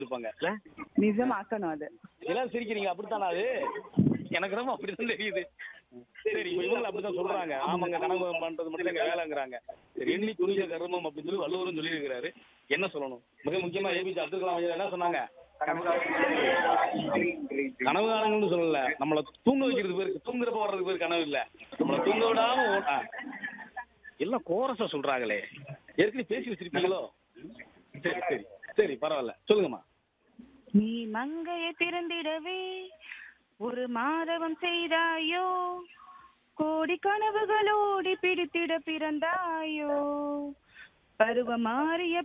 இருப்பாங்க இல்ல நிஜமாக்கணும் அது எல்லாரும் சிரிக்கிறீங்க அப்படித்தானா அது எனக்கு ரொம்ப அப்படிதான் தெரியுது சரி இப்ப இவங்க அப்படித்தான் சொல்றாங்க ஆமாங்க கனவு பண்றது மட்டும் எங்க வேலைங்கிறாங்க சரி எண்ணி துணிக கர்மம் அப்படின்னு சொல்லி வள்ளுவரும் சொல்லியிருக்கிறாரு என்ன சொல்லணும் மிக முக்கியமா ஏபிஜே அப்துல் கலாம் ஐயா என்ன சொன்னாங்க கனவு காலங்கள்னு சொல்லல நம்மள தூங்க வைக்கிறது பேருக்கு தூங்குறப்ப வர்றது பேர் கனவு இல்ல நம்மள தூங்க விடாம ஓ- ஆ. எல்லாம் கோரஸா சொல்றாங்களே ஏற்கனவே பேசி வச்சிருப்பீங்களோ சரி சரி சரி பரவாயில்ல சொல்லுங்கம்மா நீ மங்கையை திறந்திடவே ஒரு மாதவம் செய்தாயோ கோடி கனவுகளோடி பிடித்திட பிறந்தாயோ பருவம் மாறிய